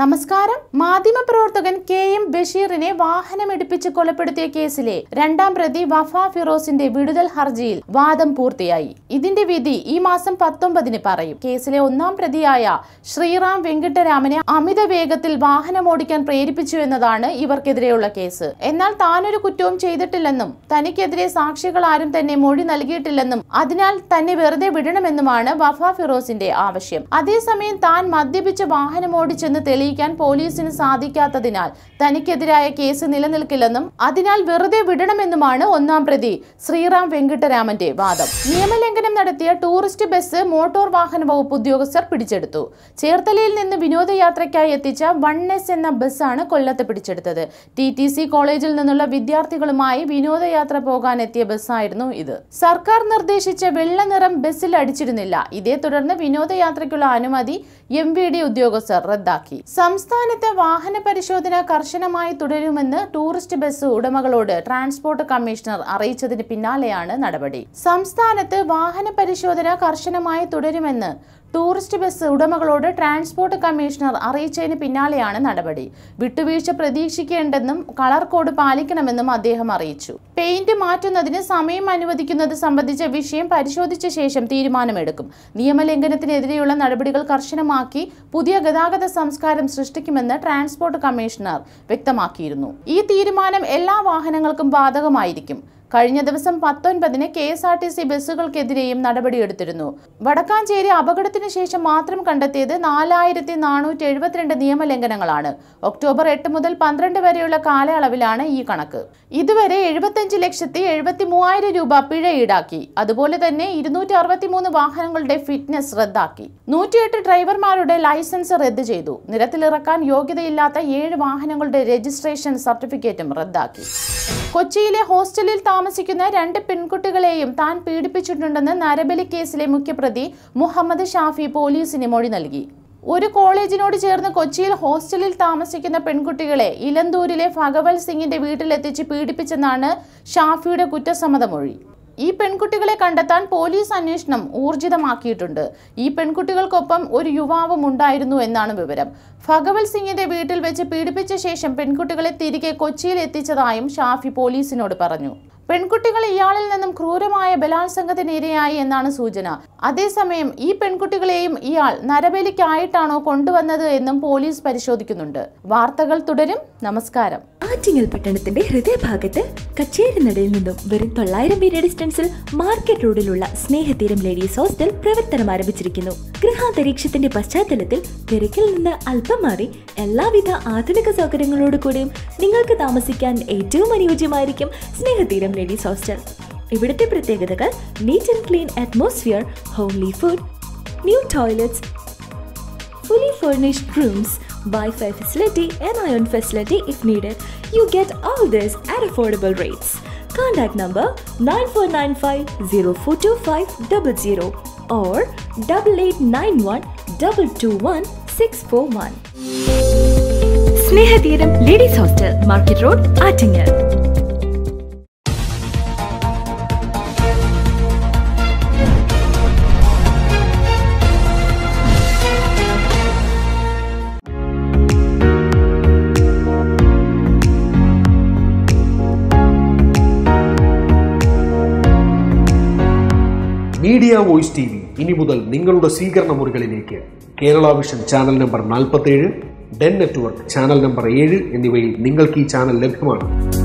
നമസ്കാരം മാധ്യമപ്രവർത്തകൻ K M ബഷീറിനെ വാഹനമിടിപ്പിച്ച് കൊലപ്പെടുത്തിയ കേസിലെ രണ്ടാം പ്രതി വഫ ഫിറോസിന്റെ വിടുതൽ ഹർജിയിൽ വാദം പൂർത്തിയായി ഇതിന്റെ വിധി ഈ മാസം പത്തൊമ്പതിന് പറയും കേസിലെ ഒന്നാം പ്രതിയായ ശ്രീറാം വെങ്കിട്ടരാമനെ അമിത വേഗത്തിൽ വാഹനമോടിക്കാൻ പ്രേരിപ്പിച്ചു എന്നതാണ് ഇവർക്കെതിരെയുള്ള കേസ് എന്നാൽ താനൊരു കുറ്റവും ചെയ്തിട്ടില്ലെന്നും തനിക്കെതിരെ സാക്ഷികൾ ആരും തന്നെ മൊഴി നൽകിയിട്ടില്ലെന്നും അതിനാൽ തന്നെ വെറുതെ വിടണമെന്നുമാണ് വഫ ഫിറോസിന്റെ ആവശ്യം അതേസമയം താൻ മദ്യപിച്ച് വാഹനമോടിച്ചെന്ന് തെളിയിക്കാൻ പോലീസിന് സാധിക്കാത്തതിനാൽ തനിക്കെതിരായ കേസ് നിലനിൽക്കില്ലെന്നും അതിനാൽ വെറുതെ വിടണമെന്നുമാണ് ഒന്നാം പ്രതി ശ്രീറാം വെങ്കിട്ടരാമന്റെ വാദം നിയമലംഘനം നടത്തിയ ടൂറിസ്റ്റ് ബസ് മോട്ടോർ വാഹന വകുപ്പ് ഉദ്യോഗസ്ഥർ പിടിച്ചെടുത്തു ചേർത്തലയിൽ നിന്ന് വിനോദയാത്രയ്ക്കായി എത്തിച്ച വൺ എസ് എന്ന ബസ്സാണ് കൊല്ലത്ത് പിടിച്ചെടുത്തത് ടി ടി സി കോളേജിൽ നിന്നുള്ള വിദ്യാർത്ഥികളുമായി വിനോദയാത്ര പോകാൻ എത്തിയ ബസ്സായിരുന്നു ഇത് സർക്കാർ നിർദ്ദേശിച്ച വെള്ള നിറം ബസ്സിൽ അടിച്ചിരുന്നില്ല ഇതേ തുടർന്ന് വിനോദയാത്രയ്ക്കുള്ള അനുമതി എം വി ഡി ഉദ്യോഗസ്ഥർ റദ്ദാക്കി സംസ്ഥാനത്ത് വാഹന പരിശോധന കർശനമായി തുടരുമെന്ന് ടൂറിസ്റ്റ് ബസ് ഉടമകളോട് ട്രാൻസ്പോർട്ട് കമ്മീഷണർ അറിയിച്ചതിന് പിന്നാലെയാണ് നടപടി സംസ്ഥാനത്ത് വാഹന പരിശോധന കർശനമായി തുടരുമെന്ന് ടൂറിസ്റ്റ് ബസ് ഉടമകളോട് ട്രാൻസ്പോർട്ട് കമ്മീഷണർ അറിയിച്ചതിന് പിന്നാലെയാണ് നടപടി വിട്ടുവീഴ്ച പ്രതീക്ഷിക്കേണ്ടെന്നും കളർ കോഡ് പാലിക്കണമെന്നും അദ്ദേഹം അറിയിച്ചു പെയിന്റ് മാറ്റുന്നതിന് സമയം അനുവദിക്കുന്നത് സംബന്ധിച്ച വിഷയം പരിശോധിച്ച ശേഷം തീരുമാനമെടുക്കും നിയമലംഘനത്തിനെതിരെയുള്ള നടപടികൾ കർശനമാക്കി പുതിയ ഗതാഗത സംസ്കാരം സൃഷ്ടിക്കുമെന്ന് ട്രാൻസ്പോർട്ട് കമ്മീഷണർ വ്യക്തമാക്കിയിരുന്നു ഈ തീരുമാനം എല്ലാ വാഹനങ്ങൾക്കും ബാധകമായിരിക്കും കഴിഞ്ഞ ദിവസം പത്തൊൻപതിന് K S R T C ബസ്സുകൾക്കെതിരെയും നടപടിയെടുത്തിരുന്നു വടക്കാഞ്ചേരി അപകടത്തിന് ശേഷം മാത്രം കണ്ടെത്തിയത് നാലായിരത്തി നാനൂറ്റി എഴുപത്തിരണ്ട് നിയമലംഘനങ്ങളാണ് ഒക്ടോബർ എട്ട് മുതൽ പന്ത്രണ്ട് വരെയുള്ള കാലയളവിലാണ് ഈ കണക്ക് ഇതുവരെ എഴുപത്തഞ്ച് ലക്ഷത്തി എഴുപത്തി മൂവായിരം രൂപ പിഴ ഈടാക്കി അതുപോലെ തന്നെ ഇരുന്നൂറ്റി അറുപത്തി മൂന്ന് വാഹനങ്ങളുടെ ഫിറ്റ്നസ് റദ്ദാക്കി നൂറ്റിയെട്ട് ഡ്രൈവർമാരുടെ ലൈസൻസ് റദ്ദ് ചെയ്തു നിരത്തിലിറക്കാൻ യോഗ്യതയില്ലാത്ത ഏഴ് വാഹനങ്ങളുടെ രജിസ്ട്രേഷൻ സർട്ടിഫിക്കറ്റും റദ്ദാക്കി കൊച്ചിയിലെ ഹോസ്റ്റലിൽ താമസിക്കുന്ന രണ്ട് പെൺകുട്ടികളെയും താൻ പീഡിപ്പിച്ചിട്ടുണ്ടെന്ന് നരബലി കേസിലെ മുഖ്യപ്രതി മുഹമ്മദ് ഷാഫി പോലീസിന് മൊഴി നൽകി ഒരു കോളേജിനോട് ചേർന്ന് കൊച്ചിയിൽ ഹോസ്റ്റലിൽ താമസിക്കുന്ന പെൺകുട്ടികളെ ഇലന്തൂരിലെ ഭഗവൽ സിംഗിന്റെ വീട്ടിലെത്തിച്ച് പീഡിപ്പിച്ചെന്നാണ് ഷാഫിയുടെ കുറ്റസമ്മതമൊഴി ഈ പെൺകുട്ടികളെ കണ്ടെത്താൻ പോലീസ് അന്വേഷണം ഊർജിതമാക്കിയിട്ടുണ്ട് ഈ പെൺകുട്ടികൾക്കൊപ്പം ഒരു യുവാവും ഉണ്ടായിരുന്നു എന്നാണ് വിവരം ഭഗവൽ സിംഗിന്റെ വീട്ടിൽ വെച്ച് പീഡിപ്പിച്ച ശേഷം പെൺകുട്ടികളെ തിരികെ കൊച്ചിയിൽ എത്തിച്ചതായും ഷാഫി പോലീസിനോട് പറഞ്ഞു പെൺകുട്ടികൾ ഇയാളിൽ നിന്നും ക്രൂരമായ ബലാത്സംഗത്തിന് ഇരയായി എന്നാണ് സൂചന അതേസമയം ഈ പെൺകുട്ടികളെയും ഇയാൾ നരബലിക്കായിട്ടാണോ കൊണ്ടുവന്നത് എന്നും പോലീസ് പരിശോധിക്കുന്നുണ്ട് വാർത്തകൾ തുടരും നമസ്കാരം ആറ്റിങ്ങൽ പട്ടണത്തിന്റെ ഹൃദയഭാഗത്ത് കച്ചേരിനടയിൽ നിന്നും വെറും തൊള്ളായിരം മീറ്റർ ഡിസ്റ്റൻസിൽ മാർക്കറ്റ് റോഡിലുള്ള സ്നേഹതീരം ലേഡീസ് ഹോസ്റ്റൽ പ്രവർത്തനം ആരംഭിച്ചിരിക്കുന്നു ഗൃഹാന്തരീക്ഷത്തിന്റെ പശ്ചാത്തലത്തിൽ തിരക്കിൽ നിന്ന് അല്പം മാറി എല്ലാവിധ ആധുനിക സൗകര്യങ്ങളോട് കൂടിയും നിങ്ങൾക്ക് താമസിക്കാൻ ഏറ്റവും അനുയോജ്യമായിരിക്കും സ്നേഹതീരം ലേഡീസ് ഹോസ്റ്റൽ ഇവിടുത്തെ പ്രത്യേകതകൾ neat and clean atmosphere homely food new toilets fully furnished rooms, Wi-Fi facility and iron facility if needed. You get all this at affordable rates. Contact number 9495 or 8891 221 641. Snehatheeram ladies hostel market road Attingal media voice T V ഇനി മുതൽ നിങ്ങളുടെ സ്വീകരണ മുറികളിലേക്ക് Kerala vision channel number നാൽപ്പത്തേഴ് Den network channel number ഏഴ് എന്നിവയിൽ നിങ്ങൾക്ക് ഈ ചാനൽ ലഭ്യമാണ്